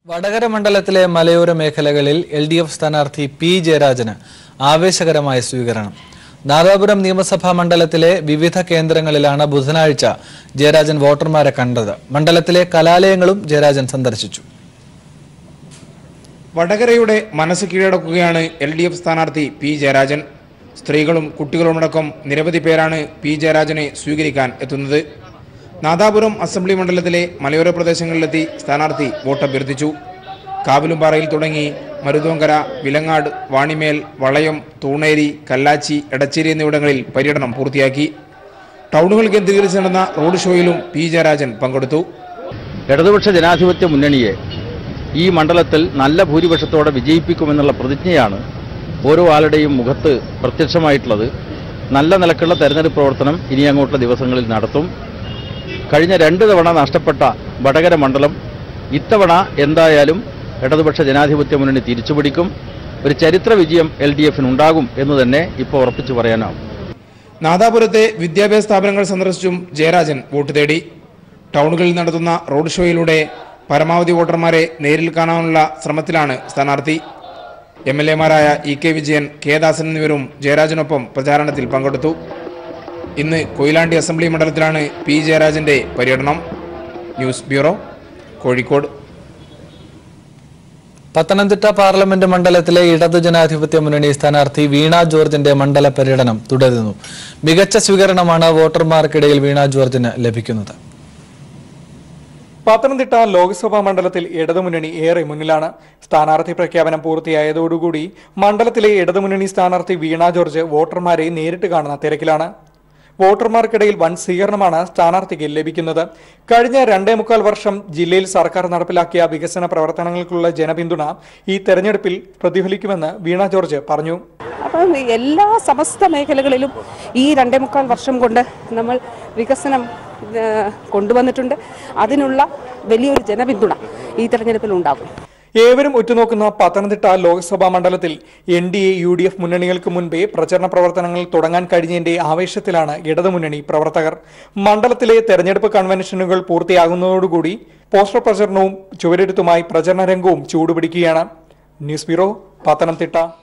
വടകര മണ്ഡലത്തിലെ മലയോര മേഖലകളിൽ എൽ ഡി എഫ് സ്ഥാനാർത്ഥി പി ജയരാജന് ആവേശകരമായ സ്വീകരണം നാദാപുരം നിയമസഭാ മണ്ഡലത്തിലെ വിവിധ കേന്ദ്രങ്ങളിലാണ് ബുധനാഴ്ച ജയരാജൻ വോട്ടർമാരെ കണ്ടത് മണ്ഡലത്തിലെ കലാലയങ്ങളും ജയരാജൻ സന്ദർശിച്ചു വടകരയുടെ മനസ്സ് കീഴടക്കുകയാണ് എൽ ഡി എഫ് സ്ഥാനാർത്ഥി പി ജയരാജൻ സ്ത്രീകളും കുട്ടികളുമടക്കം നിരവധി പേരാണ് പി ജയരാജനെ സ്വീകരിക്കാൻ എത്തുന്നത് നാദാപുരം അസംബ്ലി മണ്ഡലത്തിലെ മലയോര പ്രദേശങ്ങളിലെത്തി സ്ഥാനാർത്ഥി വോട്ടഭ്യർത്ഥിച്ചു കാവിലുംപാറയിൽ തുടങ്ങി മരുതോങ്കര വിലങ്ങാട് വാണിമേൽ വളയം തൂണേരി കല്ലാച്ചി എടച്ചേരി എന്നിവിടങ്ങളിൽ പര്യടനം പൂർത്തിയാക്കി ടൗണുകൾ കേന്ദ്രീകരിച്ച് നടന്ന റോഡ് ഷോയിലും പി ജയരാജൻ പങ്കെടുത്തു ഇടതുപക്ഷ ജനാധിപത്യ മുന്നണിയെ ഈ മണ്ഡലത്തിൽ നല്ല ഭൂരിപക്ഷത്തോടെ വിജയിപ്പിക്കുമെന്നുള്ള പ്രതിജ്ഞയാണ് ഓരോ ആളുടെയും മുഖത്ത് പ്രത്യക്ഷമായിട്ടുള്ളത് നല്ല നിലക്കുള്ള തെരഞ്ഞെടുപ്പ് പ്രവർത്തനം ഇനി അങ്ങോട്ടുള്ള ദിവസങ്ങളിൽ നടത്തും കഴിഞ്ഞ രണ്ട് തവണ നഷ്ടപ്പെട്ട വടകര മണ്ഡലം ഇത്തവണ എന്തായാലും ഇടതുപക്ഷ ജനാധിപത്യ മുന്നണി തിരിച്ചുപിടിക്കും ഒരു ചരിത്ര വിജയം എൽ ഡി എഫിനുണ്ടാകും എന്ന് തന്നെ ഇപ്പോൾ ഉറപ്പിച്ചു പറയാനാവും നാദാപുരത്തെ വിദ്യാഭ്യാസ സ്ഥാപനങ്ങൾ സന്ദർശിച്ചും ജയരാജൻ വോട്ട് തേടി ടൗണുകളിൽ നടത്തുന്ന റോഡ് ഷോയിലൂടെ പരമാവധി വോട്ടർമാരെ നേരിൽ കാണാനുള്ള ശ്രമത്തിലാണ് സ്ഥാനാർത്ഥി എം എൽ എമാരായ E K Vijayan K Dasan എന്നിവരും ജയരാജനൊപ്പം പ്രചാരണത്തിൽ പങ്കെടുത്തു ഇന്ന് കൊയിലാണ്ടി അസംബ്ലി മണ്ഡലത്തിലാണ് പി ജയരാജന്റെ പര്യടനം news bureau Kozhikode Pathanamthitta parliament മണ്ഡലത്തിലെ ഇടതു ജനാധിപത്യ മുന്നണി സ്ഥാനാർത്ഥി വീണ ജോർജിന്റെ മണ്ഡല പര്യടനം തുടരുന്നു മികച്ച സ്വീകരണമാണ് വോട്ടർമാർക്കിടയിൽ വീണ ജോർജിന് ലഭിക്കുന്നത് പത്തനംതിട്ട ലോക്സഭാ മണ്ഡലത്തിൽ ഇടതുമുന്നണി ഏറെ മുന്നിലാണ് സ്ഥാനാർത്ഥി പ്രഖ്യാപനം പൂർത്തിയായതോടുകൂടി മണ്ഡലത്തിലെ ഇടതുമുന്നണി സ്ഥാനാർത്ഥി വീണ ജോർജ് വോട്ടർമാരെ നേരിട്ട് കാണുന്ന തിരക്കിലാണ് വോട്ടർമാർക്കിടയിൽ വൻ സ്വീകരണമാണ് സ്ഥാനാർത്ഥിക്ക് ലഭിക്കുന്നത് കഴിഞ്ഞ രണ്ടേ മുക്കാൽ വർഷം ജില്ലയിൽ സർക്കാർ നടപ്പിലാക്കിയ വികസന പ്രവർത്തനങ്ങൾക്കുള്ള ജനപിന്തുണ ഈ തെരഞ്ഞെടുപ്പിൽ പ്രതിഫലിക്കുമെന്ന് വീണ ജോർജ് പറഞ്ഞു അപ്പം എല്ലാ സമസ്ത മേഖലകളിലും ഈ രണ്ടേ മുക്കാൽ വർഷം കൊണ്ട് നമ്മൾ വികസനം ആ, കൊണ്ടുവന്നിട്ടുണ്ട് അതിനുള്ള വലിയൊരു ജനപിന്തുണ ഈ തെരഞ്ഞെടുപ്പിൽ ഉണ്ടാകും ഏവരും ഉറ്റുനോക്കുന്ന പത്തനംതിട്ട ലോക്സഭാ മണ്ഡലത്തിൽ N D A U D F മുന്നണികൾക്ക് മുൻപേ പ്രചരണ പ്രവർത്തനങ്ങൾ തുടങ്ങാൻ കഴിഞ്ഞതിന്റെ ആവേശത്തിലാണ് ഇടതുമുന്നണി പ്രവർത്തകർ മണ്ഡലത്തിലെ തെരഞ്ഞെടുപ്പ് കൺവെൻഷനുകൾ പൂർത്തിയാകുന്നതോടുകൂടി പോസ്റ്റർ പ്രചരണവും ചുവരെഴുത്തുമായി പ്രചരണ രംഗവും ചൂടുപിടിക്കുകയാണ് ന്യൂസ് ബ്യൂറോ പത്തനംതിട്ട